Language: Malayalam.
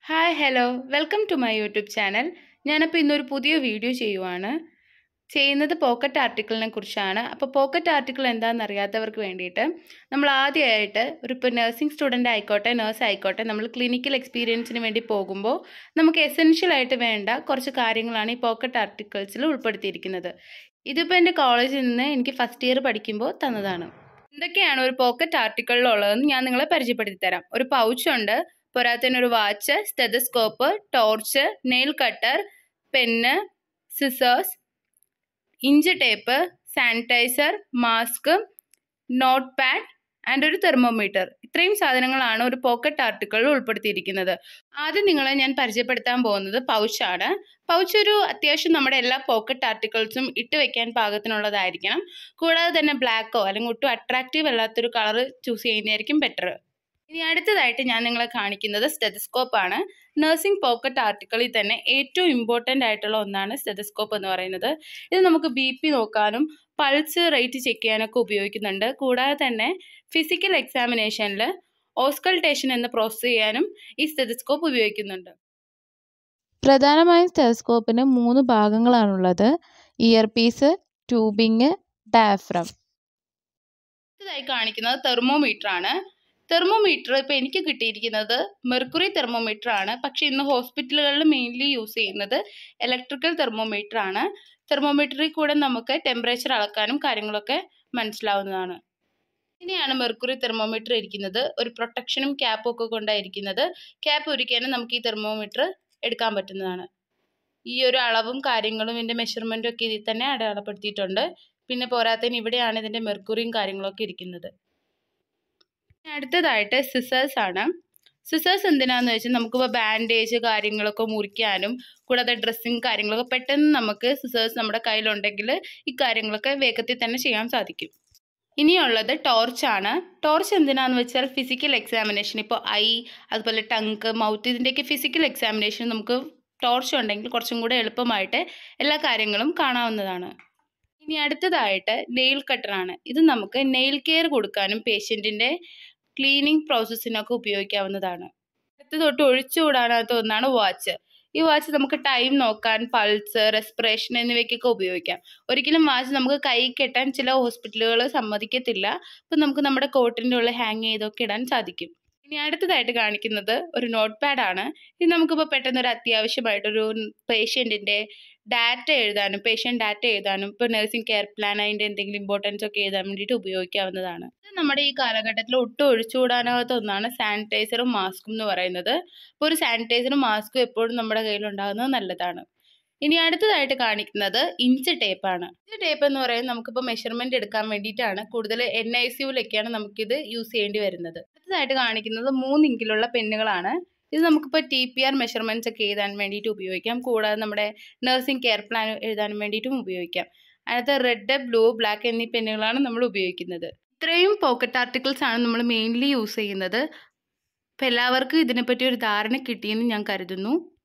hi hello welcome to my YouTube channel ഞാനപ്പോൾ ഇന്നൊരു പുതിയ വീഡിയോ ചെയ്യുവാണ് ചെയ്യുന്നത് പോക്കറ്റ് ആർട്ടിക്കിളിനെ കുറിച്ചാണ് അപ്പോൾ പോക്കറ്റ് ആർട്ടിക്കിൾ എന്താണെന്ന് അറിയാത്തവർക്ക് വേണ്ടിയിട്ട് നമ്മൾ ആദ്യമായിട്ട് ഒരു ഇപ്പോൾ നഴ്സിംഗ് സ്റ്റുഡൻ്റ് ആയിക്കോട്ടെ നേഴ്സ് ആയിക്കോട്ടെ നമ്മൾ ക്ലിനിക്കൽ എക്സ്പീരിയൻസിന് വേണ്ടി പോകുമ്പോൾ നമുക്ക് എസെൻഷ്യൽ ആയിട്ട് വേണ്ട കുറച്ച് കാര്യങ്ങളാണ് ഈ പോക്കറ്റ് ആർട്ടിക്കിൾസിൽ ഉൾപ്പെടുത്തിയിരിക്കുന്നത് ഇതിപ്പോൾ എൻ്റെ കോളേജിൽ നിന്ന് എനിക്ക് ഫസ്റ്റ് ഇയർ പഠിക്കുമ്പോൾ തന്നതാണ് എന്തൊക്കെയാണ് ഒരു പോക്കറ്റ് ആർട്ടിക്കിളിലുള്ളതെന്ന് ഞാൻ നിങ്ങളെ പരിചയപ്പെടുത്തി തരാം ഒരു പൗച്ചുണ്ട് പോരാത്തതിന് ഒരു watch stethoscope torch nail cutter pen scissors inch tape sanitiser mask note pad and ഒരു തെർമോമീറ്റർ ഇത്രയും സാധനങ്ങളാണ് ഒരു പോക്കറ്റ് ആർട്ടിക്കിളിൽ ഉൾപ്പെടുത്തിയിരിക്കുന്നത് ആദ്യം നിങ്ങളെ ഞാൻ പരിചയപ്പെടുത്താൻ പോകുന്നത് പൗച്ചാണ് പൗച്ച് ഒരു അത്യാവശ്യം നമ്മുടെ എല്ലാ പോക്കറ്റ് ആർട്ടിക്കിൾസും ഇട്ട് വെക്കാൻ പാകത്തിനുള്ളതായിരിക്കണം കൂടാതെ തന്നെ ബ്ലാക്കോ അല്ലെങ്കിൽ ഒട്ടും അട്രാക്റ്റീവ് അല്ലാത്തൊരു കളർ ചൂസ് ചെയ്യുന്നതായിരിക്കും ബെറ്റർ ഇനി അടുത്തതായിട്ട് ഞാൻ നിങ്ങളെ കാണിക്കുന്നത് സ്റ്റെതസ്കോപ്പ് ആണ് നഴ്സിംഗ് പോക്കറ്റ് ആർട്ടിക്കിളിൽ തന്നെ ഏറ്റവും ഇമ്പോർട്ടൻ്റ് ആയിട്ടുള്ള ഒന്നാണ് സ്റ്റെതസ്കോപ്പ് എന്ന് പറയുന്നത് ഇത് നമുക്ക് ബി പി നോക്കാനും പൾസ് റേറ്റ് ചെക്ക് ചെയ്യാനൊക്കെ ഉപയോഗിക്കുന്നുണ്ട് കൂടാതെ തന്നെ ഫിസിക്കൽ എക്സാമിനേഷനിൽ ഓസ്കൾട്ടേഷൻ എന്ന പ്രോസസ്സ് ചെയ്യാനും ഈ സ്റ്റെതസ്കോപ്പ് ഉപയോഗിക്കുന്നുണ്ട് പ്രധാനമായും സ്റ്റെതസ്കോപ്പിന് മൂന്ന് ഭാഗങ്ങളാണുള്ളത് ഇയർ പീസ് ട്യൂബിങ് ഡയഫ്രം അടുത്തതായി കാണിക്കുന്നത് തെർമോമീറ്റർ ആണ് തെർമോമീറ്റർ ഇപ്പോൾ എനിക്ക് കിട്ടിയിരിക്കുന്നത് മെർക്കുറി തെർമോമീറ്റർ ആണ് പക്ഷേ ഇന്ന് ഹോസ്പിറ്റലുകളിൽ മെയിൻലി യൂസ് ചെയ്യുന്നത് ഇലക്ട്രിക്കൽ തെർമോമീറ്റർ ആണ് തെർമോമീറ്ററിൽ കൂടെ നമുക്ക് ടെമ്പറേച്ചർ അളക്കാനും കാര്യങ്ങളൊക്കെ മനസ്സിലാവുന്നതാണ് ഇനിയാണ് മെർക്കുറി തെർമോമീറ്റർ ഇരിക്കുന്നത് ഒരു പ്രൊട്ടക്ഷനും ക്യാപ്പും ഒക്കെ കൊണ്ടായിരിക്കുന്നത് ക്യാപ്പ് ഒരിക്കാനും നമുക്ക് ഈ തെർമോമീറ്റർ എടുക്കാൻ പറ്റുന്നതാണ് ഈ ഒരു അളവും കാര്യങ്ങളും ഇതിൻ്റെ മെഷർമെൻറ്റും ഒക്കെ ഇതിൽ തന്നെ അടയാളപ്പെടുത്തിയിട്ടുണ്ട് പിന്നെ പോരാത്തതിന് ഇവിടെയാണ് ഇതിൻ്റെ മെർക്കുറിയും കാര്യങ്ങളൊക്കെ ഇരിക്കുന്നത് അടുത്തതായിട്ട് സിസേഴ്സ് ആണ് സിസേഴ്സ് എന്തിനാന്ന് വെച്ചാൽ നമുക്കിപ്പോൾ ബാൻഡേജ് കാര്യങ്ങളൊക്കെ മുറിക്കാനും കൂടാതെ ഡ്രസ്സിങ് കാര്യങ്ങളൊക്കെ പെട്ടെന്ന് നമുക്ക് സിസേഴ്സ് നമ്മുടെ കയ്യിലുണ്ടെങ്കിൽ ഈ കാര്യങ്ങളൊക്കെ വേഗത്തിൽ തന്നെ ചെയ്യാൻ സാധിക്കും ഇനിയുള്ളത് ടോർച്ചാണ് ടോർച്ച് എന്തിനാന്ന് വെച്ചാൽ ഫിസിക്കൽ എക്സാമിനേഷൻ ഇപ്പോൾ ഐ അതുപോലെ ടങ്ക് മൗത്ത് ഇതിൻ്റെയൊക്കെ ഫിസിക്കൽ എക്സാമിനേഷൻ നമുക്ക് ടോർച്ച് ഉണ്ടെങ്കിൽ കുറച്ചും കൂടെ എളുപ്പമായിട്ട് എല്ലാ കാര്യങ്ങളും കാണാവുന്നതാണ് ഇനി അടുത്തതായിട്ട് നെയിൽ കട്ടറാണ് ഇത് നമുക്ക് നെയിൽ കെയർ കൊടുക്കാനും പേഷ്യൻറ്റിൻ്റെ ക്ലീനിങ് പ്രോസസ്സിനൊക്കെ ഉപയോഗിക്കാവുന്നതാണ് അടുത്ത തൊട്ട് ഒഴിച്ചുകൂടാനാത്ത ഒന്നാണ് വാച്ച് ഈ വാച്ച് നമുക്ക് ടൈം നോക്കാൻ പൾസ് റെസ്പിറേഷൻ എന്നിവയ്ക്കൊക്കെ ഉപയോഗിക്കാം ഒരിക്കലും വാച്ച് നമുക്ക് കൈ കെട്ടാൻ ചില ഹോസ്പിറ്റലുകൾ സമ്മതിക്കത്തില്ല അപ്പം നമുക്ക് നമ്മുടെ കോട്ടിൻ്റെ ഉള്ളിൽ ഹാങ് ചെയ്തൊക്കെ ഇടാൻ സാധിക്കും ഇനി അടുത്തതായിട്ട് കാണിക്കുന്നത് ഒരു നോട്ട് പാഡ് ആണ് ഇത് നമുക്കിപ്പോൾ പെട്ടെന്ന് ഒരു അത്യാവശ്യമായിട്ടൊരു പേഷ്യൻറ്റിൻ്റെ ഡാറ്റ എഴുതാനും പേഷ്യൻ്റ് ഡാറ്റ എഴുതാനും ഇപ്പോൾ നഴ്സിംഗ് കെയർ പ്ലാൻ അതിൻ്റെ എന്തെങ്കിലും ഇമ്പോർട്ടൻസ് ഒക്കെ എഴുതാൻ വേണ്ടിയിട്ട് ഉപയോഗിക്കാവുന്നതാണ് ഇത് നമ്മുടെ ഈ കാലഘട്ടത്തിൽ ഒട്ടും ഒഴിച്ചുകൂടാനാകാത്ത ഒന്നാണ് സാനിറ്റൈസറും മാസ്കും എന്ന് പറയുന്നത് അപ്പോൾ ഒരു സാനിറ്റൈസറും മാസ്കും എപ്പോഴും നമ്മുടെ കയ്യിലുണ്ടാകുന്നത് നല്ലതാണ് ഇനി അടുത്തതായിട്ട് കാണിക്കുന്നത് ഇഞ്ച് ടേപ്പാണ് ഇഞ്ച് ടേപ്പ് എന്ന് പറയുന്നത് നമുക്കിപ്പോൾ മെഷർമെൻറ്റ് എടുക്കാൻ വേണ്ടിയിട്ടാണ് കൂടുതൽ എൻ ഐ സിയുലൊക്കെയാണ് നമുക്കിത് യൂസ് ചെയ്യേണ്ടി വരുന്നത് അടുത്തതായിട്ട് കാണിക്കുന്നത് മൂന്ന് ഇഞ്ചിലുള്ള പെന്നുകളാണ് ഇത് നമുക്കിപ്പോൾ ടി പി ആർ മെഷർമെൻറ്റ്സ് ഒക്കെ എഴുതാൻ വേണ്ടിയിട്ട് ഉപയോഗിക്കാം കൂടാതെ നമ്മുടെ നഴ്സിംഗ് കെയർ പ്ലാൻ എഴുതാൻ വേണ്ടിയിട്ടും ഉപയോഗിക്കാം അതിനകത്ത് റെഡ് ബ്ലൂ ബ്ലാക്ക് എന്നീ പെന്നുകളാണ് നമ്മൾ ഉപയോഗിക്കുന്നത് ഇത്രയും പോക്കറ്റ് ആർട്ടിക്കിൾസ് ആണ് നമ്മൾ മെയിൻലി യൂസ് ചെയ്യുന്നത് അപ്പോൾ എല്ലാവർക്കും ഇതിനെപ്പറ്റി ഒരു ധാരണ കിട്ടിയെന്ന് ഞാൻ കരുതുന്നു